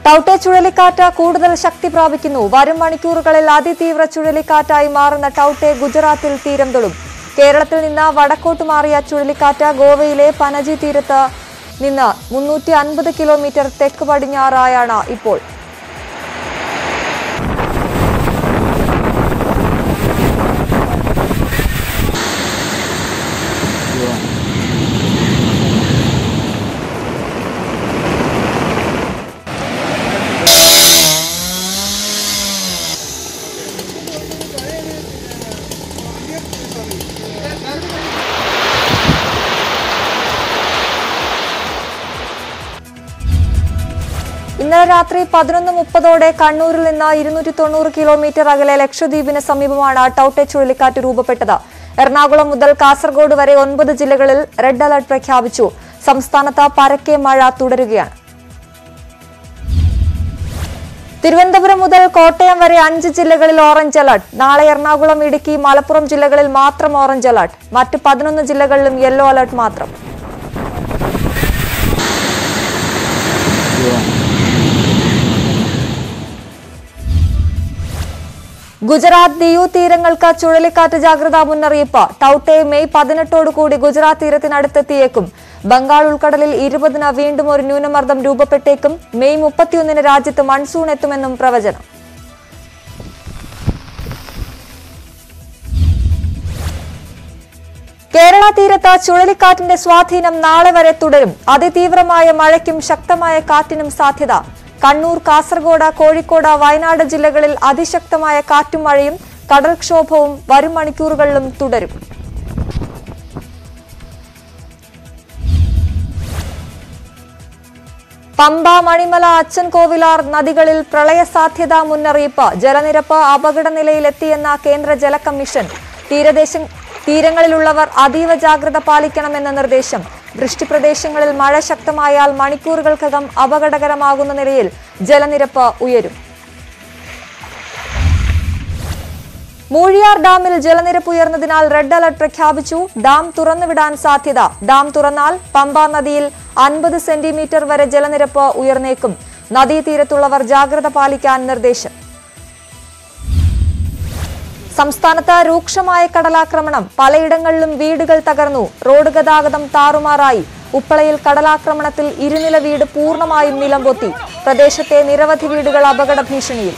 ടൌട്ടെ ചുഴലിക്കാറ്റ് കൂടുതൽ ശക്തി പ്രാപിക്കുന്നു വരും മണിക്കൂറുകളിൽ അതിതീവ്ര ചുഴലിക്കാറ്റായി മാറുന്ന ടൌട്ടെ ഗുജറാത്തിൽ തീരം തൊടും കേരളത്തിൽ നിന്ന് വടക്കോട്ട് മാറിയ ചുഴലിക്കാറ്റ് ഗോവയിലെ പനജി തീരത്ത് നിന്ന് മുന്നൂറ്റി അൻപത് കിലോമീറ്റർ തെക്ക് പടിഞ്ഞാറായാണ് ഇപ്പോൾ ഇന്നലെ രാത്രി പതിനൊന്ന് മുപ്പതോടെ കണ്ണൂരിൽ നിന്ന് ഇരുന്നൂറ്റി തൊണ്ണൂറ് കിലോമീറ്റർ അകലെ ലക്ഷദ്വീപിന് സമീപമാണ് ടൌട്ടെ ചുഴലിക്കാറ്റ് രൂപപ്പെട്ടത് എറണാകുളം മുതൽ കാസർഗോഡ് വരെ ഒൻപത് ജില്ലകളിൽ റെഡ് അലർട്ട് പ്രഖ്യാപിച്ചു സംസ്ഥാനത്ത് പരക്കെ മഴ തുടരുകയാണ് തിരുവനന്തപുരം മുതൽ കോട്ടയം വരെ അഞ്ച് ജില്ലകളിൽ ഓറഞ്ച് അലർട്ട് നാളെ എറണാകുളം ഇടുക്കി മലപ്പുറം ജില്ലകളിൽ മാത്രം ഓറഞ്ച് അലർട്ട് മറ്റ് പതിനൊന്ന് ജില്ലകളിലും യെല്ലോ അലർട്ട് മാത്രം ഗുജറാത്ത് ദിയു തീരങ്ങൾക്ക് ചുഴലിക്കാറ്റ് ജാഗ്രതാ മുന്നറിയിപ്പ് ടൌട്ടെ മെയ് പതിനെട്ടോടുകൂടി ഗുജറാത്ത് തീരത്തിനടുത്തെത്തിയേക്കും ബംഗാൾ ഉൾക്കടലിൽ ഇരുപതിന് വീണ്ടും ഒരു ന്യൂനമർദ്ദം രൂപപ്പെട്ടേക്കും മെയ് മുപ്പത്തിയൊന്നിന് രാജ്യത്ത് മൺസൂൺ എത്തുമെന്നും പ്രവചനം കേരള തീരത്ത് ചുഴലിക്കാറ്റിന്റെ സ്വാധീനം നാളെ വരെ തുടരും അതിതീവ്രമായ മഴയ്ക്കും ശക്തമായ കാറ്റിനും സാധ്യത കണ്ണൂർ കാസർഗോഡ് കോഴിക്കോട് വയനാട് ജില്ലകളിൽ അതിശക്തമായ കാറ്റും മഴയും കടൽക്ഷോഭവും വരും മണിക്കൂറുകളിലും തുടരും പമ്പ മണിമല അച്ചൻകോവിലാർ നദികളിൽ പ്രളയ സാധ്യതാ മുന്നറിയിപ്പ് ജലനിരപ്പ് അപകട നിലയിലെത്തിയെന്ന കേന്ദ്ര ജല കമ്മീഷൻ തീരദേശ തീരങ്ങളിലുള്ളവർ അതീവ ജാഗ്രത പാലിക്കണമെന്ന നിർദ്ദേശം വൃഷ്ടിപ്രദേശങ്ങളിൽ മഴ ശക്തമായാൽ മണിക്കൂറുകൾക്കകം അപകടകരമാകുന്ന നിലയിൽ ജലനിരപ്പ് ഉയരും മൂഴിയാർ ഡാമിൽ ജലനിരപ്പ് ഉയർന്നതിനാൽ റെഡ് അലർട്ട് പ്രഖ്യാപിച്ചു ഡാം തുറന്നുവിടാൻ സാധ്യത ഡാം തുറന്നാൽ പമ്പ നദിയിൽ അൻപത് സെന്റിമീറ്റർ വരെ ജലനിരപ്പ് ഉയർന്നേക്കും നദീതീരത്തുള്ളവർ ജാഗ്രത പാലിക്കാൻ നിർദ്ദേശം സംസ്ഥാനത്ത് രൂക്ഷമായ കടലാക്രമണം പലയിടങ്ങളിലും വീടുകൾ തകർന്നു റോഡ് ഗതാഗതം താറുമാറായി ഉപ്പളയിൽ കടലാക്രമണത്തിൽ ഇരുനില വീട് പൂർണ്ണമായും നിലംപൊത്തി പ്രദേശത്തെ നിരവധി വീടുകൾ അപകട ഭീഷണിയിൽ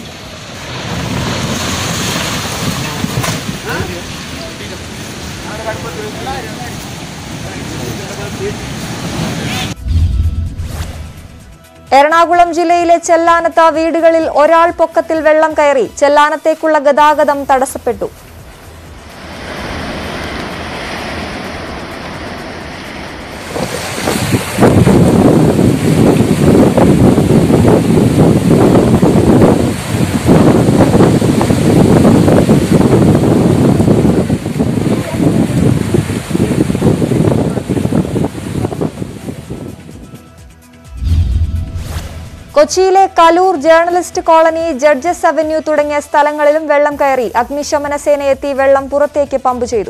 എറണാകുളം ജില്ലയിലെ ചെല്ലാനത്ത് വീടുകളിൽ ഒരാൾ പൊക്കത്തിൽ വെള്ളം കയറി ചെല്ലാനത്തേക്കുള്ള ഗതാഗതം തടസ്സപ്പെട്ടു കൊച്ചിയിലെ Kaloor journalist colony judges avenue തുടങ്ങിയ സ്ഥലങ്ങളിലും വെള്ളം കയറി അഗ്നിശമന സേന എത്തി വെള്ളം പുറത്തേക്ക് പമ്പ് ചെയ്തു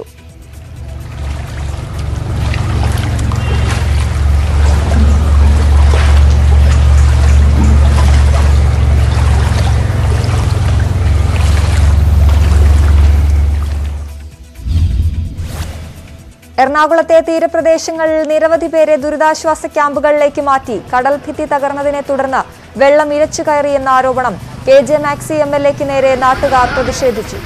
എറണാകുളത്തെ തീരപ്രദേശങ്ങളിൽ നിരവധി പേരെ ദുരിതാശ്വാസ ക്യാമ്പുകളിലേക്ക് മാറ്റി കടൽ ഭിത്തി തകർന്നതിനെ തുടർന്ന് വെള്ളം ഇരച്ചു കയറിയെന്ന ആരോപണം K J Maxy M L എക്ക് നേരെ നാട്ടുകാർ പ്രതിഷേധിച്ചു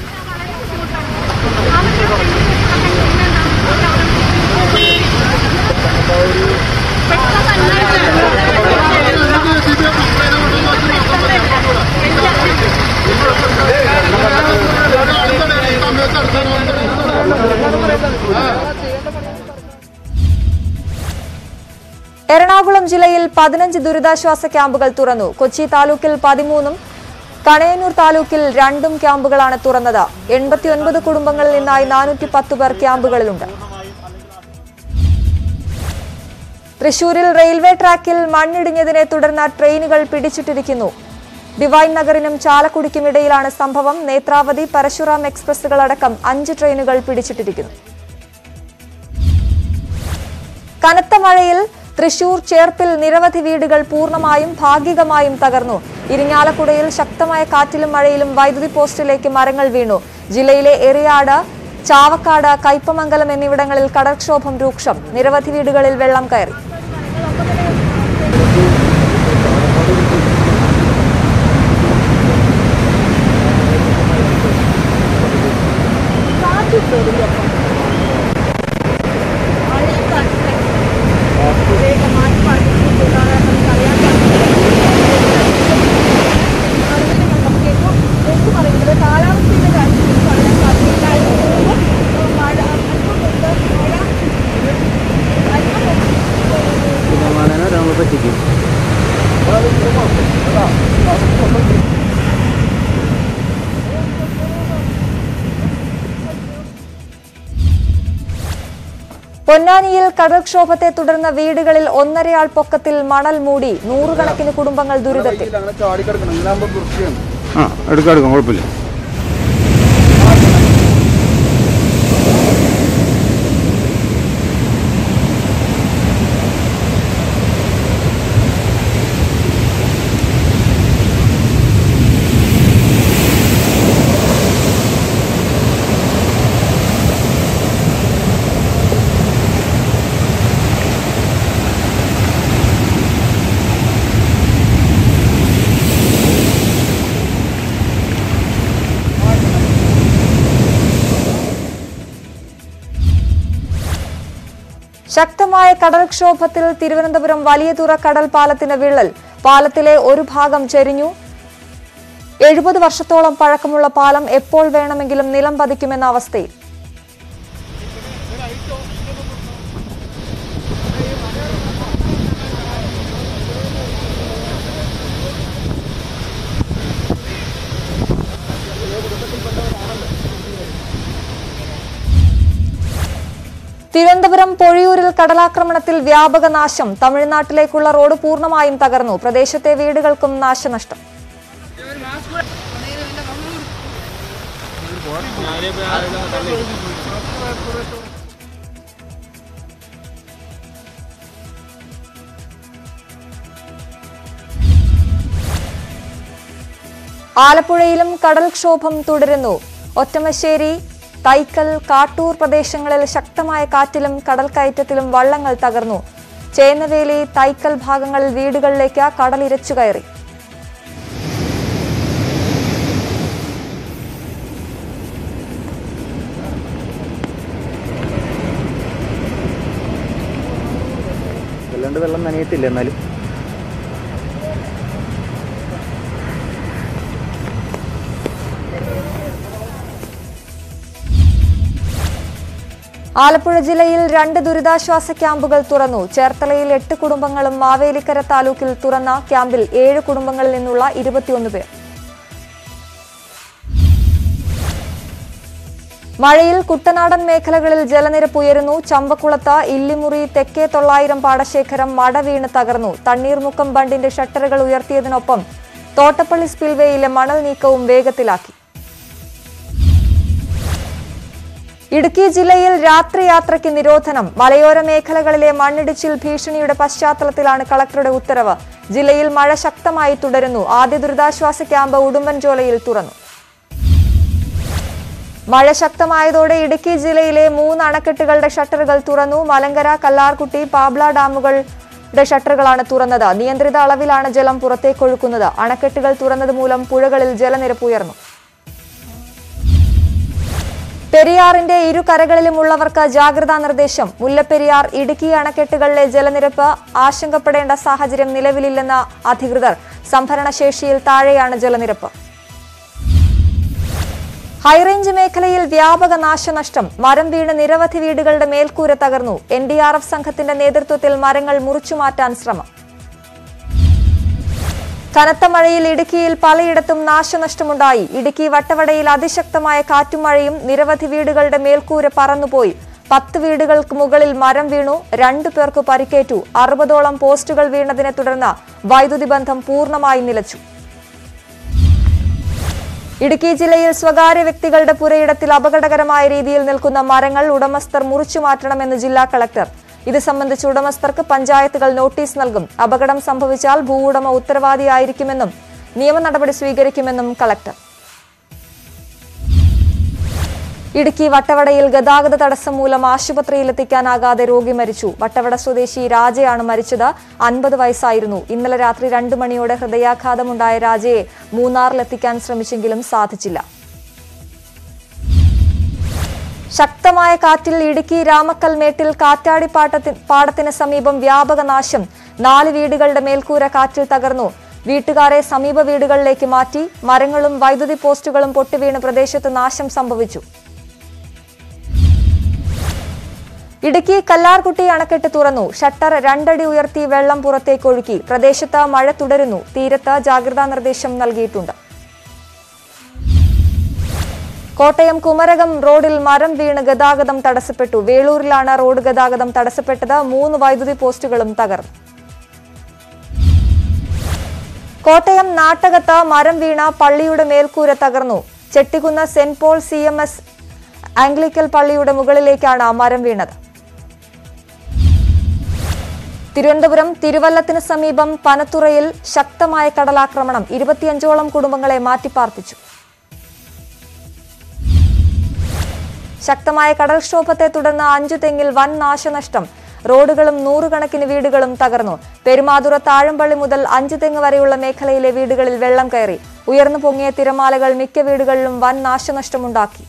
എറണാകുളം ജില്ലയിൽ പതിനഞ്ച് ദുരിതാശ്വാസ ക്യാമ്പുകൾ തുറന്നു കൊച്ചി താലൂക്കിൽ പതിമൂന്നും കണയന്നൂർ താലൂക്കിൽ രണ്ടും ക്യാമ്പുകളാണ് തുറന്നത് എൺപത്തിയൊൻപത് കുടുംബങ്ങളിൽ നിന്നായി നാനൂറ്റി പത്ത് പേർ ക്യാമ്പുകളിലുണ്ട് തൃശൂരിൽ റെയിൽവേ ട്രാക്കിൽ മണ്ണിടിഞ്ഞതിനെ തുടർന്ന് ട്രെയിനുകൾ പിടിച്ചിട്ടിരിക്കുന്നു ഡിവൈൻ നഗറിനും ചാലക്കുടിക്കും ഇടയിലാണ് സംഭവം നേത്രാവതി പരശുറാം എക്സ്പ്രസുകളടക്കം അഞ്ച് ട്രെയിനുകൾ പിടിച്ചിട്ടിരിക്കുന്നു കനത്ത മഴയിൽ തൃശൂർ ചേർപ്പിൽ നിരവധി വീടുകൾ പൂർണ്ണമായും ഭാഗികമായും തകർന്നു ഇരിങ്ങാലക്കുടയിൽ ശക്തമായ കാറ്റിലും മഴയിലും വൈദ്യുതി പോസ്റ്റിലേക്ക് മരങ്ങൾ വീണു ജില്ലയിലെ എറിയാട് ചാവക്കാട് കയ്പമംഗലം എന്നിവിടങ്ങളിൽ കടൽക്ഷോഭം രൂക്ഷം നിരവധി വീടുകളിൽ വെള്ളം കയറി പിന്നെ മഴനെ നമ്മൾ പറ്റിക്കും പൊന്നാനിയിൽ കടൽക്ഷോഭത്തെ തുടർന്ന് വീടുകളിൽ ഒന്നരയാൾ പൊക്കത്തിൽ മണൽ മൂടി നൂറുകണക്കിന് കുടുംബങ്ങൾ ദുരിതത്തിൽ അങ്ങനെ ചാടിക്കിടക്കണം ഇതിലാകുമ്പോ വൃത്തിയാണ് ആ എടുക്കാം എടുക്കാം കുഴപ്പമില്ല ശക്തമായ കടൽക്ഷോഭത്തിൽ തിരുവനന്തപുരം വലിയതുറ കടൽ പാലത്തിന് വിള്ളൽ പാലത്തിലെ ഒരു ഭാഗം ചെരിഞ്ഞു എഴുപത് വർഷത്തോളം പഴക്കമുള്ള പാലം എപ്പോൾ വേണമെങ്കിലും നിലം പതിക്കുമെന്ന അവസ്ഥയിൽ തിരുവനന്തപുരം പൊഴിയൂരിൽ കടലാക്രമണത്തിൽ വ്യാപക നാശം തമിഴ്നാട്ടിലേക്കുള്ള റോഡ് പൂർണ്ണമായും തകർന്നു പ്രദേശത്തെ വീടുകൾക്കും നാശനഷ്ടം ആലപ്പുഴയിലും കടൽക്ഷോഭം തുടരുന്നു ഒറ്റമശ്ശേരി തൈക്കൽ കാട്ടൂർ പ്രദേശങ്ങളിൽ ശക്തമായ കാറ്റിലും കടൽക്കയറ്റത്തിലും വള്ളങ്ങൾ തകർന്നു ചേന്നവേലി തൈക്കൽ ഭാഗങ്ങളിൽ വീടുകളിലേക്ക് കടലിരച്ചു കയറി വല്ലാണ്ട് വെള്ളം നനയത്തില്ല എന്നാലും ആലപ്പുഴ ജില്ലയിൽ രണ്ട് ദുരിതാശ്വാസ ക്യാമ്പുകൾ തുറന്നു ചേർത്തലയിൽ എട്ട് കുടുംബങ്ങളും മാവേലിക്കര താലൂക്കിൽ തുറന്ന ക്യാമ്പിൽ ഏഴ് കുടുംബങ്ങളിൽ നിന്നുള്ള ഇരുപത്തിയൊന്ന് പേർ മഴയിൽ കുട്ടനാടൻ മേഖലകളിൽ ജലനിരപ്പ് ഉയരുന്നു ചമ്പക്കുളത്ത് ഇല്ലിമുറി തെക്കേ തൊള്ളായിരം പാടശേഖരം മട വീണ് തകർന്നു തണ്ണീർമുക്കം ബണ്ടിന്റെ ഷട്ടറുകൾ ഉയർത്തിയതിനൊപ്പം തോട്ടപ്പള്ളി സ്പിൽവേയിലെ മണൽ നീക്കവും വേഗത്തിലാക്കി ഇടുക്കി ജില്ലയിൽ രാത്രി യാത്രയ്ക്ക് നിരോധനം മലയോര മേഖലകളിലെ മണ്ണിടിച്ചിൽ ഭീഷണിയുടെ പശ്ചാത്തലത്തിലാണ് കളക്ടറുടെ ഉത്തരവ് ജില്ലയിൽ മഴ ശക്തമായി തുടരുന്നു ആദ്യ ദുരിതാശ്വാസ ക്യാമ്പ് ഉടുമ്പൻചോലയിൽ തുറന്നു മഴ ശക്തമായതോടെ ഇടുക്കി ജില്ലയിലെ മൂന്ന് അണക്കെട്ടുകളുടെ ഷട്ടറുകൾ തുറന്നു മലങ്കര കല്ലാർകുട്ടി പാബ്ല ഡാമുകളുടെ ഷട്ടറുകളാണ് തുറന്നത് നിയന്ത്രിത അളവിലാണ് ജലം പുറത്തേക്കൊഴുക്കുന്നത് അണക്കെട്ടുകൾ തുറന്നത് മൂലം പുഴകളിൽ ജലനിരപ്പ് ഉയർന്നു പെരിയാറിന്റെ ഇരു കരകളിലുമുള്ളവർക്ക് ജാഗ്രതാ നിർദ്ദേശം മുല്ലപ്പെരിയാർ ഇടുക്കി അണക്കെട്ടുകളിലെ ജലനിരപ്പ് ആശങ്കപ്പെടേണ്ട സാഹചര്യം നിലവിലില്ലെന്ന അധികൃതർ സംഭരണശേഷിയിൽ താഴെയാണ് ജലനിരപ്പ് ഹൈറേഞ്ച് മേഖലയിൽ വ്യാപക നാശനഷ്ടം മരം വീണ് നിരവധി വീടുകളുടെ മേൽക്കൂര തകർന്നു എൻ ഡി ആർ എഫ് സംഘത്തിന്റെ നേതൃത്വത്തിൽ മരങ്ങൾ മുറിച്ചുമാറ്റാൻ ശ്രമം കനത്ത മഴയിൽ ഇടുക്കിയിൽ പലയിടത്തും നാശനഷ്ടമുണ്ടായി ഇടുക്കി വട്ടവടയിൽ അതിശക്തമായ കാറ്റും മഴയും നിരവധി വീടുകളുടെ മേൽക്കൂര പറന്നുപോയി പത്ത് വീടുകൾക്ക് മുകളിൽ മരം വീണു രണ്ടു പേർക്ക് പരിക്കേറ്റു അറുപതോളം പോസ്റ്റുകൾ വീണതിനെ തുടർന്ന് വൈദ്യുതി ബന്ധം പൂർണ്ണമായി നിലച്ചു ഇടുക്കി ജില്ലയിൽ സ്വകാര്യ വ്യക്തികളുടെ പുരയിടത്തിൽ അപകടകരമായ രീതിയിൽ നിൽക്കുന്ന മരങ്ങൾ ഉടമസ്ഥർ മുറിച്ചു മാറ്റണമെന്ന് ജില്ലാ കളക്ടർ ഇത് സംബന്ധിച്ച് ഉടമസ്ഥർക്ക് പഞ്ചായത്തുകൾ നോട്ടീസ് നൽകും അപകടം സംഭവിച്ചാൽ ഭൂവുടമ ഉത്തരവാദിയായിരിക്കുമെന്നും നിയമ നടപടി സ്വീകരിക്കുമെന്നും കളക്ടർ ഇടുക്കി വട്ടവടയിൽ ഗതാഗത തടസ്സം മൂലം ആശുപത്രിയിലെത്തിക്കാനാകാതെ രോഗി മരിച്ചു വട്ടവട സ്വദേശി രാജയാണ് മരിച്ചത് അൻപത് വയസ്സായിരുന്നു ഇന്നലെ രാത്രി രണ്ടു മണിയോടെ ഹൃദയാഘാതമുണ്ടായ രാജയെ മൂന്നാറിലെത്തിക്കാൻ ശ്രമിച്ചെങ്കിലും സാധിച്ചില്ല ശക്തമായ കാറ്റിൽ ഇടുക്കി രാമക്കൽമേട്ടിൽ കാറ്റാടി പാട്ടത്തി പാടത്തിന് സമീപം വ്യാപക നാശം നാല് വീടുകളുടെ മേൽക്കൂര കാറ്റിൽ തകർന്നു വീട്ടുകാരെ സമീപ വീടുകളിലേക്ക് മാറ്റി മരങ്ങളും വൈദ്യുതി പോസ്റ്റുകളും പൊട്ടിവീണ് പ്രദേശത്ത് നാശം സംഭവിച്ചു ഇടുക്കി കല്ലാർകുട്ടി അണക്കെട്ട് തുറന്നു ഷട്ടർ രണ്ടടി ഉയർത്തി വെള്ളം പുറത്തേക്ക് ഒഴുക്കി പ്രദേശത്ത് മഴ തുടരുന്നു തീരത്ത് ജാഗ്രതാ നിർദ്ദേശം നൽകിയിട്ടുണ്ട് കോട്ടയം കുമരകം റോഡിൽ മരം വീണ് ഗതാഗതം തടസ്സപ്പെട്ടു വേളൂരിലാണ് റോഡ് ഗതാഗതം തടസ്സപ്പെട്ടത് മൂന്ന് വൈദ്യുതി പോസ്റ്റുകളും തകർന്നു കോട്ടയം നാട്ടകത്ത് മരം വീണ പള്ളിയുടെ മേൽക്കൂര തകർന്നു Chettikunnu saint Paul C M S Anglican പള്ളിയുടെ മുകളിലേക്കാണ് മരം വീണത് തിരുവനന്തപുരം തിരുവല്ലത്തിന് സമീപം പനത്തുറയിൽ ശക്തമായ കടലാക്രമണം ഇരുപത്തിയഞ്ചോളം കുടുംബങ്ങളെ മാറ്റിപ്പാർപ്പിച്ചു ശക്തമായ കടൽക്ഷോഭത്തെ തുടർന്ന് അഞ്ചു തെങ്ങിൽ വൻ നാശനഷ്ടം റോഡുകളും നൂറുകണക്കിന് വീടുകളും തകർന്നു പെരുമാതുറ താഴമ്പള്ളി മുതൽ അഞ്ചു തെങ്ങ് വരെയുള്ള മേഖലയിലെ വീടുകളിൽ വെള്ളം കയറി ഉയർന്നു പൊങ്ങിയ തിരമാലകൾ മിക്ക വീടുകളിലും വൻ നാശനഷ്ടമുണ്ടാക്കി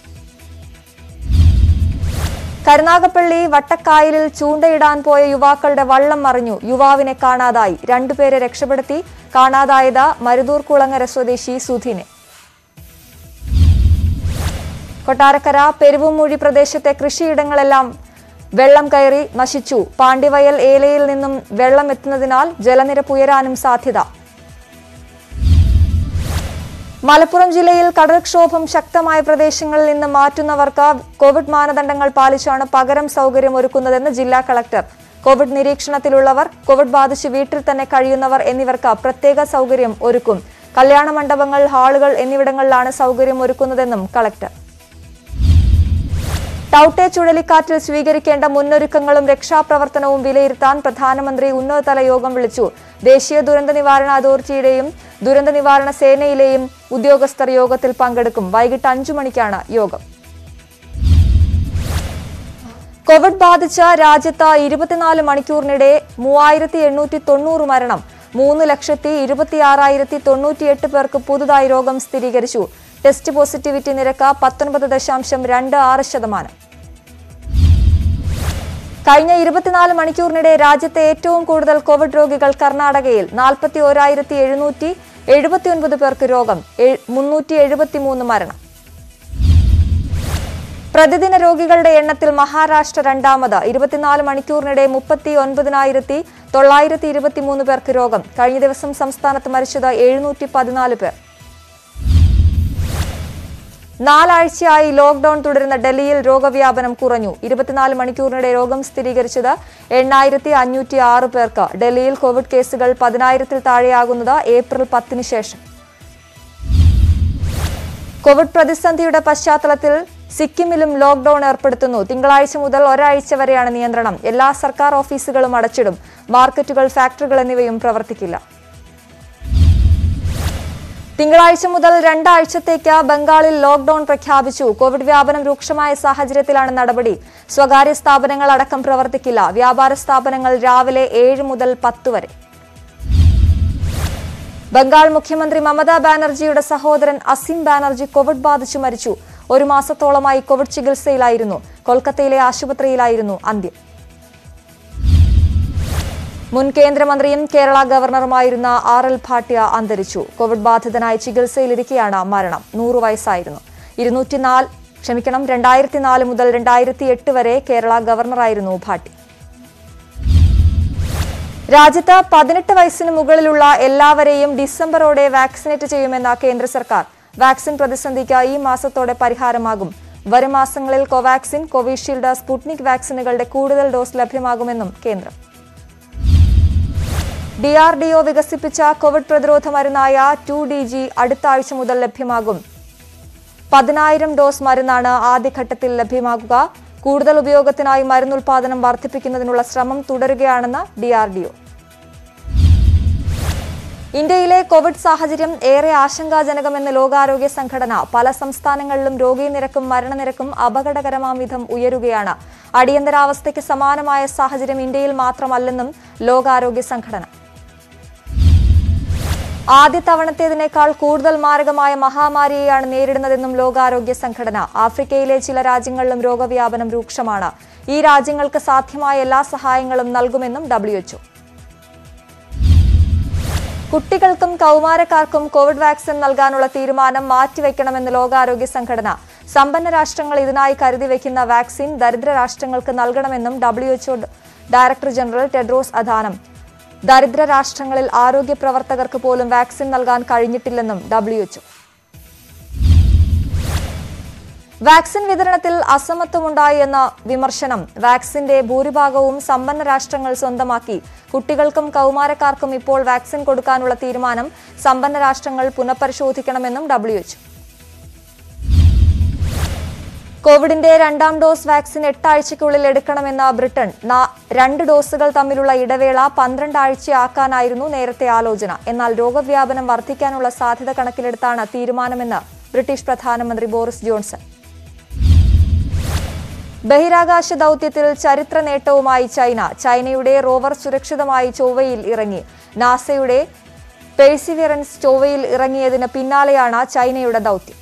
കരുനാഗപ്പള്ളി വട്ടക്കായലിൽ ചൂണ്ടയിടാൻ പോയ യുവാക്കളുടെ വള്ളം മറിഞ്ഞു യുവാവിനെ കാണാതായി രണ്ടുപേരെ രക്ഷപ്പെടുത്തി കാണാതായത് മരുതൂർ കുളങ്ങര സ്വദേശി സുധീനെ കൊട്ടാരക്കര പെരുവുമൂഴി പ്രദേശത്തെ കൃഷിയിടങ്ങളെല്ലാം വെള്ളം കയറി നശിച്ചു പാണ്ടിവയൽ ഏലയിൽ നിന്നും വെള്ളം എത്തുന്നതിനാൽ ജലനിരപ്പ് ഉയരാനും സാധ്യത മലപ്പുറം ജില്ലയിൽ കടൽക്ഷോഭം ശക്തമായ പ്രദേശങ്ങളിൽ നിന്ന് മാറ്റുന്നവർക്ക് കോവിഡ് മാനദണ്ഡങ്ങൾ പാലിച്ചാണ് പകരം സൗകര്യം ഒരുക്കുന്നതെന്ന് ജില്ലാ കളക്ടർ കോവിഡ് നിരീക്ഷണത്തിലുള്ളവർ കോവിഡ് ബാധിച്ച് വീട്ടിൽ തന്നെ കഴിയുന്നവർ എന്നിവർക്ക് പ്രത്യേക സൗകര്യം ഒരുക്കും കല്യാണ മണ്ഡപങ്ങൾ ഹാളുകൾ എന്നിവിടങ്ങളിലാണ് സൗകര്യം ഒരുക്കുന്നതെന്നും കളക്ടർ ടൌട്ടെ ചുഴലിക്കാറ്റിൽ സ്വീകരിക്കേണ്ട മുന്നൊരുക്കങ്ങളും രക്ഷാപ്രവർത്തനവും വിലയിരുത്താൻ പ്രധാനമന്ത്രി ഉന്നതതല യോഗം വിളിച്ചു ദേശീയ ദുരന്ത നിവാരണ അതോറിറ്റിയുടെയും ദുരന്ത നിവാരണ സേനയിലെയും ഉദ്യോഗസ്ഥർ യോഗത്തിൽ പങ്കെടുക്കും വൈകിട്ട് അഞ്ചു മണിക്കാണ് യോഗം കോവിഡ് ബാധിച്ച രാജ്യത്ത് ഇരുപത്തിനാല് മണിക്കൂറിനിടെ മൂവായിരത്തി എണ്ണൂറ്റി തൊണ്ണൂറ് മരണം മൂന്ന് ലക്ഷത്തി ഇരുപത്തിയാറായിരത്തി തൊണ്ണൂറ്റിയെട്ട് പേർക്ക് പുതുതായി രോഗം സ്ഥിരീകരിച്ചു ടെസ്റ്റ് പോസിറ്റിവിറ്റി നിരക്ക് പത്തൊൻപത് ദശാംശം രണ്ട് ആറ് ശതമാനം കഴിഞ്ഞ ഇരുപത്തിനാല് മണിക്കൂറിനിടെ രാജ്യത്തെ ഏറ്റവും കൂടുതൽ കോവിഡ് രോഗികൾ കർണാടകയിൽ നാൽപ്പത്തി ഓരായിരത്തി എഴുന്നൂറ്റി എഴുപത്തിയൊൻപത് പേർക്ക് രോഗം എ- മുന്നൂറ്റി എഴുപത്തിമൂന്ന് മരണം പ്രതിദിന രോഗികളുടെ എണ്ണത്തിൽ മഹാരാഷ്ട്ര രണ്ടാമത് ഇരുപത്തിനാല് മണിക്കൂറിനിടെ മുപ്പത്തി ഒൻപതിനായിരത്തി തൊള്ളായിരത്തി ഇരുപത്തിമൂന്ന് പേർക്ക് രോഗം കഴിഞ്ഞ ദിവസം സംസ്ഥാനത്ത് മരിച്ചത് എഴുന്നൂറ്റി പതിനാല് പേർ നാലാഴ്ചയായി ലോക്ഡൌൺ തുടരുന്ന ഡൽഹിയിൽ രോഗവ്യാപനം കുറഞ്ഞു ഇരുപത്തിനാല് മണിക്കൂറിനിടെ രോഗം സ്ഥിരീകരിച്ചത് എണ്ണായിരത്തി അഞ്ഞൂറ്റി ആറ് പേർക്ക് ഡൽഹിയിൽ കോവിഡ് കേസുകൾ പതിനായിരത്തിൽ താഴെയാകുന്നത് ഏപ്രിൽ പത്തിന് ശേഷം കോവിഡ് പ്രതിസന്ധിയുടെ പശ്ചാത്തലത്തിൽ സിക്കിമിലും ലോക്ഡൌൺ ഏർപ്പെടുത്തുന്നു തിങ്കളാഴ്ച മുതൽ ഒരാഴ്ച വരെയാണ് നിയന്ത്രണം എല്ലാ സർക്കാർ ഓഫീസുകളും അടച്ചിടും മാർക്കറ്റുകൾ ഫാക്ടറികൾ എന്നിവയും പ്രവർത്തിക്കില്ല തിങ്കളാഴ്ച മുതൽ രണ്ടാഴ്ചത്തേക്ക് ബംഗാളിൽ ലോക്ഡൌൺ പ്രഖ്യാപിച്ചു കോവിഡ് വ്യാപനം രൂക്ഷമായ സാഹചര്യത്തിലാണ് നടപടി സ്വകാര്യ സ്ഥാപനങ്ങൾ അടക്കം പ്രവർത്തിക്കില്ല വ്യാപാര സ്ഥാപനങ്ങൾ രാവിലെ ഏഴ് മുതൽ പത്ത് വരെ ബംഗാൾ മുഖ്യമന്ത്രി മമതാ ബാനർജിയുടെ സഹോദരൻ അസിം ബാനർജി കോവിഡ് ബാധിച്ചു മരിച്ചു ഒരു മാസത്തോളമായി കോവിഡ് ചികിത്സയിലായിരുന്നു കൊൽക്കത്തയിലെ ആശുപത്രിയിലായിരുന്നു അന്ത്യം മുൻ കേന്ദ്രമന്ത്രിയും കേരള ഗവർണറുമായിരുന്ന ആർ എൽ ഭാട്ടിയ അന്തരിച്ചു കോവിഡ് ബാധിതനായി ചികിത്സയിലിരിക്കെയാണ് മരണം നൂറു വയസ്സായിരുന്നു ഇരുന്നൂറ്റിനാല് ക്ഷമിക്കണം രണ്ടായിരത്തി നാല് മുതൽ രണ്ടായിരത്തി എട്ട് വരെ കേരള ഗവർണറായിരുന്നു ഭാട്ടി രാജ്യത്ത് പതിനെട്ട് വയസ്സിന് മുകളിലുള്ള എല്ലാവരെയും ഡിസംബറോടെ വാക്സിനേറ്റ് ചെയ്യുമെന്ന കേന്ദ്ര സർക്കാർ വാക്സിൻ പ്രതിസന്ധിക്ക് ഈ മാസത്തോടെ പരിഹാരമാകും വരും മാസങ്ങളിൽ കോവാക്സിൻ കോവിഷീൽഡ് സ്പുട്നിക് വാക്സിനുകളുടെ കൂടുതൽ ഡോസ് ലഭ്യമാകുമെന്നും കേന്ദ്രം ഡി ആർ ഡി ഒ വികസിപ്പിച്ച കോവിഡ് പ്രതിരോധ മരുന്നായ ടു ഡി ജി അടുത്ത ആഴ്ച മുതൽ ലഭ്യമാകും പതിനായിരം ഡോസ് മരുന്നാണ് ആദ്യഘട്ടത്തിൽ ലഭ്യമാകുക കൂടുതൽ ഉപയോഗത്തിനായി മരുന്നുൽപാദനം വർദ്ധിപ്പിക്കുന്നതിനുള്ള ശ്രമം തുടരുകയാണെന്ന് ഡിആർഡിഒ ഇന്ത്യയിലെ കോവിഡ് സാഹചര്യം ഏറെ ആശങ്കാജനകമെന്ന് ലോകാരോഗ്യ സംഘടന പല സംസ്ഥാനങ്ങളിലും രോഗീനിരക്കും മരണനിരക്കും അപകടകരമാം വിധം ഉയരുകയാണ് അടിയന്തരാവസ്ഥയ്ക്ക് സമാനമായ സാഹചര്യം ഇന്ത്യയിൽ മാത്രമല്ലെന്നും ലോകാരോഗ്യ സംഘടന ആദ്യ തവണത്തേതിനേക്കാൾ കൂടുതൽ മാരകമായ മഹാമാരിയെയാണ് നേരിടുന്നതെന്നും ലോകാരോഗ്യ സംഘടന ആഫ്രിക്കയിലെ ചില രാജ്യങ്ങളിലും രോഗവ്യാപനം രൂക്ഷമാണ് ഈ രാജ്യങ്ങൾക്ക് സാധ്യമായ എല്ലാ സഹായങ്ങളും നൽകുമെന്നും ഡബ്ല്യുഎച്ച്ഒ കുട്ടികൾക്കും കൗമാരക്കാർക്കും കോവിഡ് വാക്സിൻ നൽകാനുള്ള തീരുമാനം മാറ്റിവെക്കണമെന്ന് ലോകാരോഗ്യ സംഘടന സമ്പന്ന രാഷ്ട്രങ്ങൾ ഇതിനായി കരുതി വയ്ക്കുന്ന വാക്സിൻ ദരിദ്ര രാഷ്ട്രങ്ങൾക്ക് നൽകണമെന്നും WHO director general Tedros Adhanom ദരിദ്ര രാഷ്ട്രങ്ങളിൽ ആരോഗ്യ പ്രവർത്തകർക്ക് പോലും വാക്സിൻ നൽകാൻ കഴിഞ്ഞിട്ടില്ലെന്നും ഡബ്ല്യുഎച്ച്ഒ വാക്സിൻ വിതരണത്തിൽ അസമത്വമുണ്ടായി എന്ന വിമർശനം വാക്സിന്റെ ഭൂരിഭാഗവും സമ്പന്ന രാഷ്ട്രങ്ങൾ സ്വന്തമാക്കി കുട്ടികൾക്കും കൗമാരക്കാർക്കും ഇപ്പോൾ വാക്സിൻ കൊടുക്കാനുള്ള തീരുമാനം സമ്പന്ന രാഷ്ട്രങ്ങൾ പുനഃപരിശോധിക്കണമെന്നും ഡബ്ല്യുഎച്ച്ഒ കോവിഡിന്റെ രണ്ടാം ഡോസ് വാക്സിൻ എട്ടാഴ്ചയ്ക്കുള്ളിൽ എടുക്കണമെന്ന ബ്രിട്ടൻ നാ- രണ്ട് ഡോസുകൾ തമ്മിലുള്ള ഇടവേള പന്ത്രണ്ട് ആഴ്ചയാക്കാനായിരുന്നു നേരത്തെ ആലോചന എന്നാൽ രോഗവ്യാപനം വർദ്ധിക്കാനുള്ള സാധ്യത കണക്കിലെടുത്താണ് തീരുമാനമെന്ന് ബ്രിട്ടീഷ് പ്രധാനമന്ത്രി ബോറിസ് ജോൺസൺ ബഹിരാകാശ ദൗത്യത്തിൽ ചരിത്ര നേട്ടവുമായി ചൈന ചൈനയുടെ റോവർ സുരക്ഷിതമായി ചൊവ്വയിൽ ഇറങ്ങി നാസയുടെ പേഴ്സിവിയറൻസ് ചൊവ്വയിൽ ഇറങ്ങിയതിന് പിന്നാലെയാണ് ചൈനയുടെ ദൗത്യം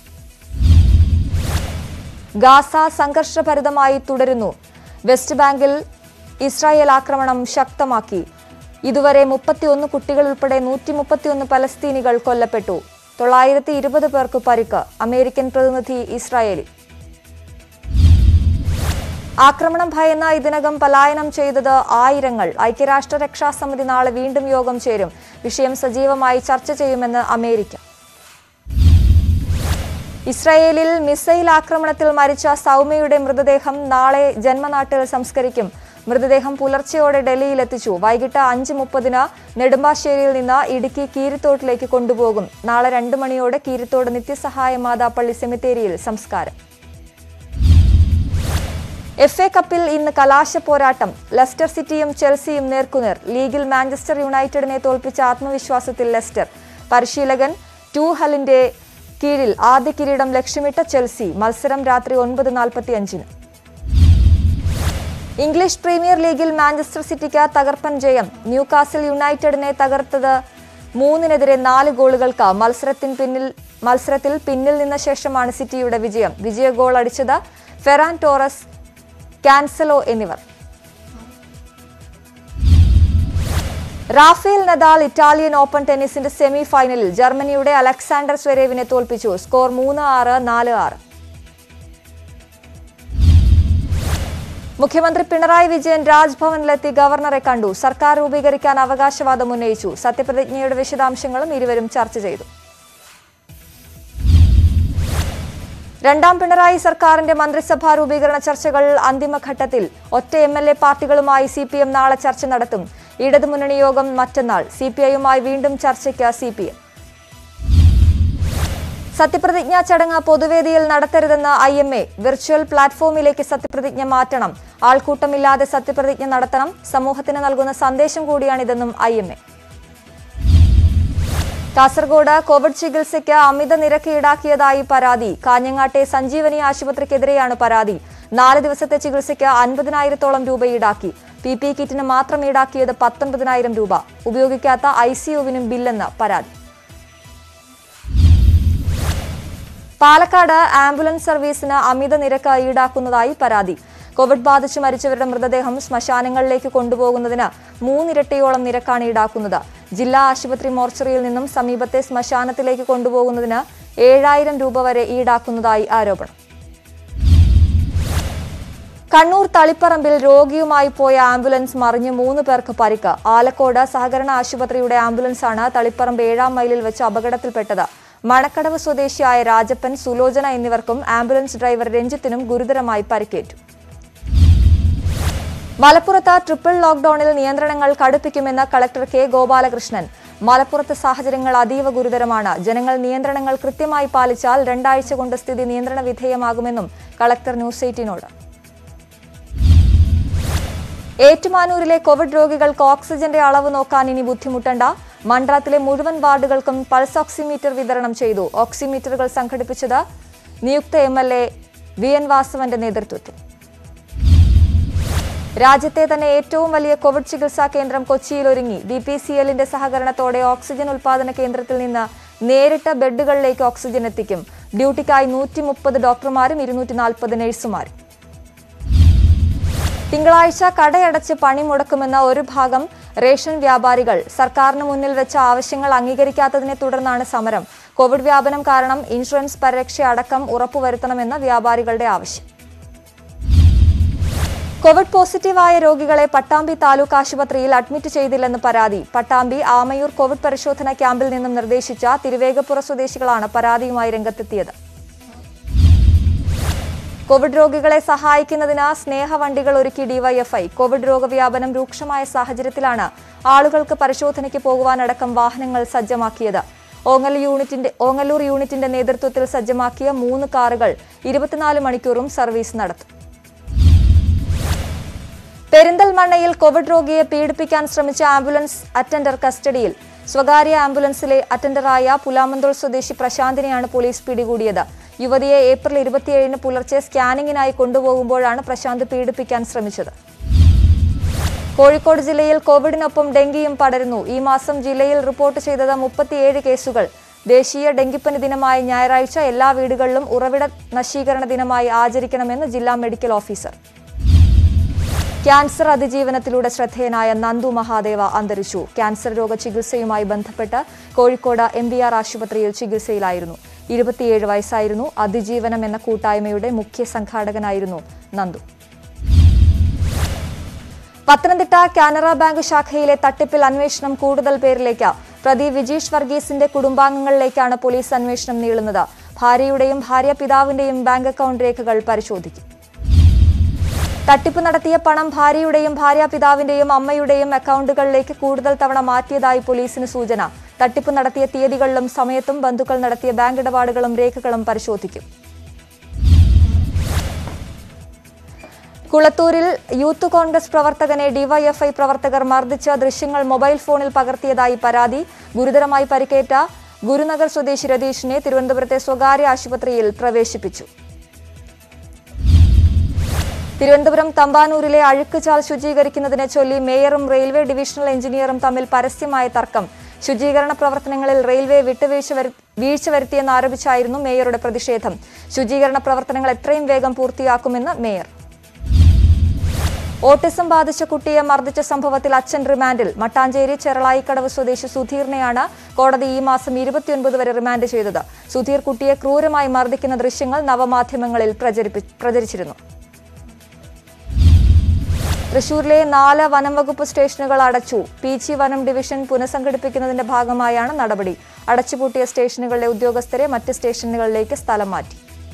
ഗാസ സംഘർഷഭരിതമായി തുടരുന്നു വെസ്റ്റ് ബാങ്കിൽ ഇസ്രായേൽ ആക്രമണം ശക്തമാക്കി ഇതുവരെ മുപ്പത്തിയൊന്ന് കുട്ടികൾ ഉൾപ്പെടെ നൂറ്റി മുപ്പത്തിയൊന്ന് പലസ്തീനികൾ കൊല്ലപ്പെട്ടു തൊള്ളായിരത്തി ഇരുപത് പേർക്ക് പരിക്ക് അമേരിക്കൻ പ്രതിനിധി ഇസ്രായേലിൽ ആക്രമണം ഭയന്ന ഇതിനകം പലായനം ചെയ്തത് ആയിരങ്ങൾ ഐക്യരാഷ്ട്ര രക്ഷാസമിതി നാളെ വീണ്ടും യോഗം ചേരും വിഷയം സജീവമായി ചർച്ച ചെയ്യുമെന്ന് അമേരിക്ക ഇസ്രായേലിൽ മിസൈൽ ആക്രമണത്തിൽ മരിച്ച സൗമ്യയുടെ മൃതദേഹം നാളെ ജന്മനാട്ടിൽ സംസ്കരിക്കും മൃതദേഹം പുലർച്ചെയോടെ ഡൽഹിയിലെത്തിച്ചു വൈകിട്ട് അഞ്ച് മുപ്പതിന് നെടുമ്പാശ്ശേരിയിൽ നിന്ന് ഇടുക്കി കീരിത്തോട്ടിലേക്ക് കൊണ്ടുപോകും നാളെ രണ്ട് മണിയോടെ കീരിത്തോട് നിത്യസഹായ മാതാപ്പള്ളി സെമിത്തേരിയിൽ സംസ്കാരം എഫ് എ കപ്പിൽ ഇന്ന് കലാശ പോരാട്ടം ലെസ്റ്റർ സിറ്റിയും ചെൽസിയും നേർക്കുനേർ ലീഗിൽ മാഞ്ചസ്റ്റർ യുണൈറ്റഡിനെ തോൽപ്പിച്ച ആത്മവിശ്വാസത്തിൽ ലെസ്റ്റർ പരിശീലകൻ ടൂ ഹലിന്റെ കീഴിൽ ആദ്യ കിരീടം ലക്ഷ്യമിട്ട ചെൽസി മത്സരം രാത്രി ഒൻപത് നാൽപ്പത്തിയഞ്ചിന് ഇംഗ്ലീഷ് പ്രീമിയർ ലീഗിൽ മാഞ്ചസ്റ്റർ സിറ്റിക്ക് തകർപ്പൻ ജയം ന്യൂകാസിൽ യുണൈറ്റഡിനെ തകർത്തത് മൂന്നിനെതിരെ നാല് ഗോളുകൾക്ക് മത്സരത്തിന് പിന്നിൽ മത്സരത്തിൽ പിന്നിൽ നിന്ന ശേഷമാണ് സിറ്റിയുടെ വിജയം വിജയ ഗോൾ അടിച്ചത് ഫെറാൻ ടോറസ് കാൻസലോ എന്നിവർ റാഫേൽ നദാൽ ഇറ്റാലിയൻ ഓപ്പൺ ടെന്നീസിന്റെ സെമി ഫൈനലിൽ ജർമ്മനിയുടെ അലക്സാണ്ടർ സ്വരേവിനെ തോൽപ്പിച്ചു സ്കോർ മൂന്ന് ആറ് നാല് ആറ് മുഖ്യമന്ത്രി പിണറായി വിജയൻ രാജ്ഭവനിലെത്തി ഗവർണറെ കണ്ടു സർക്കാർ രൂപീകരിക്കാൻ അവകാശവാദം ഉന്നയിച്ചു സത്യപ്രതിജ്ഞയുടെ വിശദാംശങ്ങളും ഇരുവരും ചർച്ച ചെയ്തു രണ്ടാം പിണറായി സർക്കാരിന്റെ മന്ത്രിസഭാ രൂപീകരണ ചർച്ചകൾ അന്തിമഘട്ടത്തിൽ ഒറ്റ എം എൽ എ പാർട്ടികളുമായി സി പി എം നാളെ ചർച്ച നടത്തും ഇടതുമുന്നണി യോഗം മറ്റന്നാൾ സി പി ഐയുമായി വീണ്ടും ചർച്ചയ്ക്ക് സി പി എം സത്യപ്രതിജ്ഞാ ചടങ്ങ് പൊതുവേദിയിൽ നടത്തരുതെന്ന് ഐ എം എ വിർച്വൽ പ്ലാറ്റ്ഫോമിലേക്ക് സത്യപ്രതിജ്ഞ മാറ്റണം ആൾക്കൂട്ടമില്ലാതെ സത്യപ്രതിജ്ഞ നടത്തണം സമൂഹത്തിന് നൽകുന്ന സന്ദേശം കൂടിയാണിതെന്നും I M A Kasaragod Covid ചികിത്സയ്ക്ക് അമിത നിരക്ക് ഈടാക്കിയതായി പരാതി കാഞ്ഞങ്ങാട്ടെ സഞ്ജീവനി ആശുപത്രിക്കെതിരെയാണ് പരാതി നാല് ദിവസത്തെ ചികിത്സയ്ക്ക് അൻപതിനായിരത്തോളം രൂപ ഈടാക്കി പി പി കിറ്റിന് മാത്രം ഈടാക്കിയത് പത്തൊൻപതിനായിരം രൂപ ഉപയോഗിക്കാത്ത ഐ സിയുവിനും ബില്ലെന്ന് പരാതി പാലക്കാട് ആംബുലൻസ് സർവീസിന് അമിത നിരക്ക് ഈടാക്കുന്നതായി പരാതി കോവിഡ് ബാധിച്ച് മരിച്ചവരുടെ മൃതദേഹം ശ്മശാനങ്ങളിലേക്ക് കൊണ്ടുപോകുന്നതിന് മൂന്നിരട്ടിയോളം നിരക്കാണ് ഈടാക്കുന്നത് ജില്ലാ ആശുപത്രി മോർച്ചറിയിൽ നിന്നും സമീപത്തെ ശ്മശാനത്തിലേക്ക് കൊണ്ടുപോകുന്നതിന് ഏഴായിരം രൂപ വരെ ഈടാക്കുന്നതായി ആരോപണം കണ്ണൂർ തളിപ്പറമ്പിൽ രോഗിയുമായി പോയ ആംബുലൻസ് മറിഞ്ഞ് മൂന്ന് പേർക്ക് പരിക്ക് ആലക്കോട് സഹകരണ ആശുപത്രിയുടെ ആംബുലൻസാണ് തളിപ്പറമ്പ് ഏഴാം മൈലിൽ വെച്ച് അപകടത്തിൽപ്പെട്ടത് മണക്കടവ് സ്വദേശിയായ രാജപ്പൻ സുലോചന എന്നിവർക്കും ആംബുലൻസ് ഡ്രൈവർ രഞ്ജിത്തിനും ഗുരുതരമായി പരിക്കേറ്റു മലപ്പുറത്ത് ട്രിപ്പിൾ ലോക്ഡൌണിൽ നിയന്ത്രണങ്ങൾ കടുപ്പിക്കുമെന്ന് കളക്ടർ കെ ഗോപാലകൃഷ്ണൻ മലപ്പുറത്ത് സാഹചര്യങ്ങൾ അതീവ ഗുരുതരമാണ് ജനങ്ങൾ നിയന്ത്രണങ്ങൾ കൃത്യമായി പാലിച്ചാൽ രണ്ടാഴ്ച കൊണ്ട് സ്ഥിതി നിയന്ത്രണ വിധേയമാകുമെന്നും കളക്ടർ ന്യൂസ് എയ്റ്റീനോട് ഏറ്റുമാനൂരിലെ കോവിഡ് രോഗികൾക്ക് ഓക്സിജന്റെ അളവ് നോക്കാൻ ഇനി ബുദ്ധിമുട്ടണ്ട മണ്ഡലത്തിലെ മുഴുവൻ വാർഡുകൾക്കും പൾസ് ഓക്സിമീറ്റർ വിതരണം ചെയ്തു ഓക്സിമീറ്ററുകൾ സംഘടിപ്പിച്ചത് നിയുക്ത M L A V N വാസവന്റെ നേതൃത്വത്തിൽ രാജ്യത്തെ തന്നെ ഏറ്റവും വലിയ കോവിഡ് ചികിത്സാ കേന്ദ്രം കൊച്ചിയിൽ ഒരുങ്ങി ബി പി സി എല്ലിന്റെ സഹകരണത്തോടെ ഓക്സിജൻ ഉൽപാദന കേന്ദ്രത്തിൽ നിന്ന് നേരിട്ട് ബെഡുകളിലേക്ക് ഓക്സിജൻ എത്തിക്കും ഡ്യൂട്ടിക്കായി നൂറ്റി മുപ്പത് ഡോക്ടർമാരും ഇരുന്നൂറ്റി നാൽപ്പത് നഴ്സുമാരും തിങ്കളാഴ്ച കടയടച്ച് പണി മുടക്കുമെന്ന ഒരു ഭാഗം റേഷൻ വ്യാപാരികൾ സർക്കാരിന് മുന്നിൽ വെച്ച ആവശ്യങ്ങൾ അംഗീകരിക്കാത്തതിനെ തുടർന്നാണ് സമരം കോവിഡ് വ്യാപനം കാരണം ഇൻഷുറൻസ് പരിരക്ഷ അടക്കം ഉറപ്പുവരുത്തണമെന്ന വ്യാപാരികളുടെ ആവശ്യം കോവിഡ് പോസിറ്റീവായ രോഗികളെ പട്ടാമ്പി താലൂക്ക് ആശുപത്രിയിൽ അഡ്മിറ്റ് ചെയ്തില്ലെന്ന് പരാതി പട്ടാമ്പി ആമയൂർ കോവിഡ് പരിശോധന ക്യാമ്പിൽ നിന്നും നിർദ്ദേശിച്ച തിരുവേഗപ്പുറ സ്വദേശികളാണ് പരാതിയുമായി രംഗത്തെത്തിയത് കോവിഡ് രോഗികളെ സഹായിക്കുന്നതിന് സ്നേഹവണ്ടികൾ ഒരുക്കി ഡിവൈഎഫ്ഐ കോവിഡ് രോഗവ്യാപനം രൂക്ഷമായ സാഹചര്യത്തിലാണ് ആളുകൾക്ക് പരിശോധനയ്ക്ക് പോകുവാനടക്കം വാഹനങ്ങൾ സജ്ജമാക്കിയത് ഓങ്ങൽ യൂണിറ്റിന്റെ ഓങ്ങല്ലൂർ യൂണിറ്റിന്റെ നേതൃത്വത്തിൽ സജ്ജമാക്കിയ മൂന്ന് കാറുകൾ ഇരുപത്തിനാല് മണിക്കൂറും സർവീസ് നടത്തും പെരിന്തൽമണ്ണയിൽ കോവിഡ് രോഗിയെ പീഡിപ്പിക്കാൻ ശ്രമിച്ച ആംബുലൻസ് അറ്റൻഡർ കസ്റ്റഡിയിൽ സ്വകാര്യ ആംബുലൻസിലെ അറ്റൻഡറായ പുലാമന്തോൾ സ്വദേശി പ്രശാന്തിനെയാണ് പോലീസ് പിടികൂടിയത് യുവതിയെ ഏപ്രിൽ ഇരുപത്തിയേഴിന് പുലർച്ചെ സ്കാനിങ്ങിനായി കൊണ്ടുപോകുമ്പോഴാണ് പ്രശാന്ത് പീഡിപ്പിക്കാൻ ശ്രമിച്ചത് കോഴിക്കോട് ജില്ലയിൽ കോവിഡിനൊപ്പം ഡെങ്കിയും പടരുന്നു ഈ മാസം ജില്ലയിൽ റിപ്പോർട്ട് ചെയ്തത് മുപ്പത്തിയേഴ് കേസുകൾ ദേശീയ ഡെങ്കിപ്പനി ദിനമായ ഞായറാഴ്ച എല്ലാ വീടുകളിലും ഉറവിട നശീകരണ ദിനമായി ആചരിക്കണമെന്ന് ജില്ലാ മെഡിക്കൽ ഓഫീസർ ക്യാൻസർ അതിജീവനത്തിലൂടെ ശ്രദ്ധേയനായ നന്ദു മഹാദേവ അന്തരിച്ചു ക്യാൻസർ രോഗ ചികിത്സയുമായി ബന്ധപ്പെട്ട് കോഴിക്കോട് എം ബി ആർ ആശുപത്രിയിൽ ചികിത്സയിലായിരുന്നു ഇരുപത്തിയേഴ് വയസ്സായിരുന്നു അതിജീവനം എന്ന കൂട്ടായ്മയുടെ മുഖ്യ സംഘാടകനായിരുന്നു നന്ദു പത്തനംതിട്ട കാനറ ബാങ്ക് ശാഖയിലെ തട്ടിപ്പിൽ അന്വേഷണം കൂടുതൽ പേരിലേക്ക് പ്രതി വിജീഷ് വർഗീസിന്റെ കുടുംബാംഗങ്ങളിലേക്കാണ് പോലീസ് അന്വേഷണം നീളുന്നത് ഭാര്യയുടെയും ഭാര്യ പിതാവിന്റെയും ബാങ്ക് അക്കൗണ്ട് രേഖകൾ പരിശോധിക്കും തട്ടിപ്പ് നടത്തിയ പണം ഭാര്യയുടെയും ഭാര്യാപിതാവിന്റെയും അമ്മയുടെയും അക്കൗണ്ടുകളിലേക്ക് കൂടുതൽ തവണ മാറ്റിയതായി പോലീസിന് സൂചന തട്ടിപ്പ് നടത്തിയ തീയതികളിലും സമയത്തും ബന്ധുക്കൾ നടത്തിയ ബാങ്ക് ഇടപാടുകളും രേഖകളും പരിശോധിക്കും കുളത്തൂരിൽ യൂത്ത് കോൺഗ്രസ് പ്രവർത്തകനെ ഡിവൈഎഫ്ഐ പ്രവർത്തകർ മർദ്ദിച്ച ദൃശ്യങ്ങൾ മൊബൈൽ ഫോണിൽ പകർത്തിയതായി പരാതി ഗുരുതരമായി പരിക്കേറ്റ ഗുരുനഗർ സ്വദേശി രതീഷിനെ തിരുവനന്തപുരത്തെ സ്വകാര്യ ആശുപത്രിയിൽ പ്രവേശിപ്പിച്ചു തിരുവനന്തപുരം തമ്പാനൂരിലെ അഴുക്കുചാൽ ശുചീകരിക്കുന്നതിനെ ചൊല്ലി മേയറും റെയിൽവേ ഡിവിഷണൽ എഞ്ചിനീയറും തമ്മിൽ പരസ്യമായ തർക്കം ശുചീകരണ പ്രവർത്തനങ്ങളിൽ റെയിൽവേ വിട്ടുവീഴ്ച വരു- വീഴ്ച വരുത്തിയെന്ന് ആരോപിച്ചായിരുന്നു മേയറുടെ പ്രതിഷേധം ശുചീകരണ പ്രവർത്തനങ്ങൾ എത്രയും വേഗം പൂർത്തിയാക്കുമെന്ന് മേയർ ഓട്ടിസം ബാധിച്ച കുട്ടിയെ മർദ്ദിച്ച സംഭവത്തിൽ അച്ഛൻ റിമാൻഡിൽ മട്ടാഞ്ചേരി ചെറളായിക്കടവ് സ്വദേശി സുധീറിനെയാണ് കോടതി ഈ മാസം ഇരുപത്തിയൊൻപത് വരെ റിമാൻഡ് ചെയ്തത് സുധീർ കുട്ടിയെ ക്രൂരമായി മർദ്ദിക്കുന്ന ദൃശ്യങ്ങൾ നവമാധ്യമങ്ങളിൽ പ്രചരിപ്പി- പ്രചരിച്ചിരുന്നു തൃശൂരിലെ നാല് വനം വകുപ്പ് സ്റ്റേഷനുകൾ അടച്ചു പീച്ചി വനം ഡിവിഷൻ പുനഃസംഘടിപ്പിക്കുന്നതിന്റെ ഭാഗമായാണ് നടപടി അടച്ചുപൂട്ടിയ സ്റ്റേഷനുകളിലെ ഉദ്യോഗസ്ഥരെ മറ്റ് സ്റ്റേഷനുകളിലേക്ക് സ്ഥലം മാറ്റി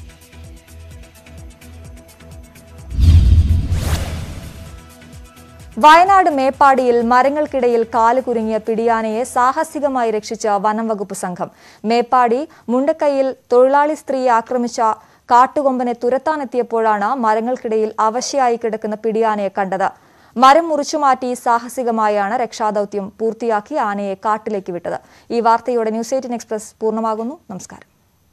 വയനാട് മേപ്പാടിയിൽ മരങ്ങൾക്കിടയിൽ കാല് കുരുങ്ങിയ പിടിയാനയെ സാഹസികമായി രക്ഷിച്ച വനം വകുപ്പ് സംഘം മേപ്പാടി മുണ്ടക്കൈയിൽ തൊഴിലാളി സ്ത്രീയെ ആക്രമിച്ച കാട്ടുകൊമ്പനെ തുരത്താനെത്തിയപ്പോഴാണ് മരങ്ങൾക്കിടയിൽ അവശയായി കിടക്കുന്ന പിടിയാനയെ കണ്ടത് മരം മുറിച്ചുമാറ്റി സാഹസികമായാണ് രക്ഷാദൌത്യം പൂർത്തിയാക്കി ആനയെ കാട്ടിലേക്ക് വിട്ടത് ഈ വാർത്തയോടെ ന്യൂസ് എയ്റ്റീൻ എക്സ്പ്രസ് പൂർണ്ണമാകുന്നു നമസ്കാരം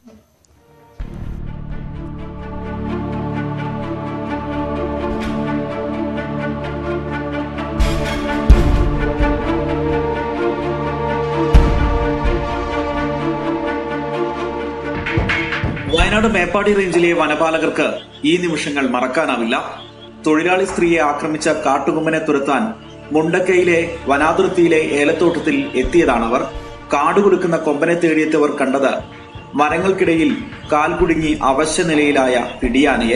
വയനാട് മേപ്പാടി റേഞ്ചിലെ വനപാലകർക്ക് ഈ നിമിഷങ്ങൾ മറക്കാനാവില്ല തൊഴിലാളി സ്ത്രീയെ ആക്രമിച്ച കാട്ടുകൊമ്പനെ തുരത്താൻ മുണ്ടക്കയിലെ വനാതിർത്തിയിലെ ഏലത്തോട്ടത്തിൽ എത്തിയതാണവർ കാടുകൊടുക്കുന്ന കൊമ്പനെ തേടിയെത്തിയവർ കണ്ടത് മരങ്ങൾക്കിടയിൽ കാൽ കുടുങ്ങി അവശ്യ നിലയിലായ പിടിയാനയെ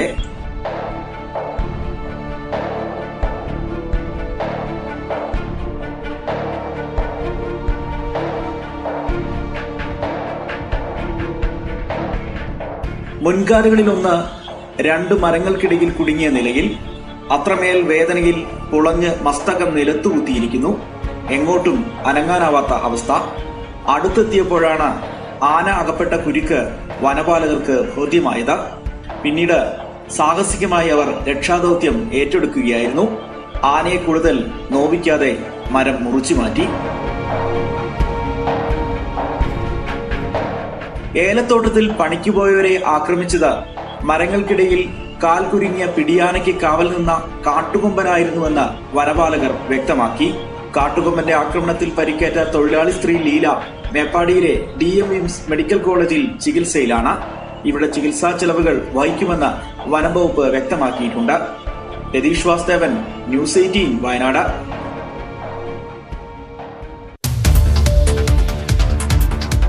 മുൻകാലുകളിലൊന്ന് രണ്ട് മരങ്ങൾക്കിടയിൽ കുടുങ്ങിയ നിലയിൽ അത്രമേൽ വേദനയിൽ പുളഞ്ഞ് മസ്തകം നിലത്തുകുത്തിയിരിക്കുന്നു എങ്ങോട്ടും അനങ്ങാനാവാത്ത അവസ്ഥ അടുത്തെത്തിയപ്പോഴാണ് ആന അകപ്പെട്ട കുരുക്ക് വനപാലകർക്ക് ബോധ്യമായത് പിന്നീട് സാഹസികമായി അവർ രക്ഷാദൌത്യം ഏറ്റെടുക്കുകയായിരുന്നു ആനയെ കൂടുതൽ നോവിക്കാതെ മരം മുറിച്ചു മാറ്റി ഏലത്തോട്ടത്തിൽ പണിക്ക് പോയവരെ ആക്രമിച്ചത് മരങ്ങൾക്കിടയിൽ കാൽ കുരുങ്ങിയ പിടിയാനയ്ക്ക് കാവൽ നിന്ന കാട്ടുകൊമ്പനായിരുന്നുവെന്ന് വനപാലകർ വ്യക്തമാക്കി കാട്ടുകൊമ്പന്റെ ആക്രമണത്തിൽ പരിക്കേറ്റ തൊഴിലാളി സ്ത്രീ ലീല മേപ്പാടിയിലെ ഡി എം വിംസ് മെഡിക്കൽ കോളേജിൽ ചികിത്സയിലാണ് ഇവിടെ ചികിത്സാ ചെലവുകൾ വഹിക്കുമെന്ന് വനംവകുപ്പ് വ്യക്തമാക്കിയിട്ടുണ്ട് രതീഷ് വാസ്തവൻ ന്യൂസ് എയ്റ്റീൻ വയനാട്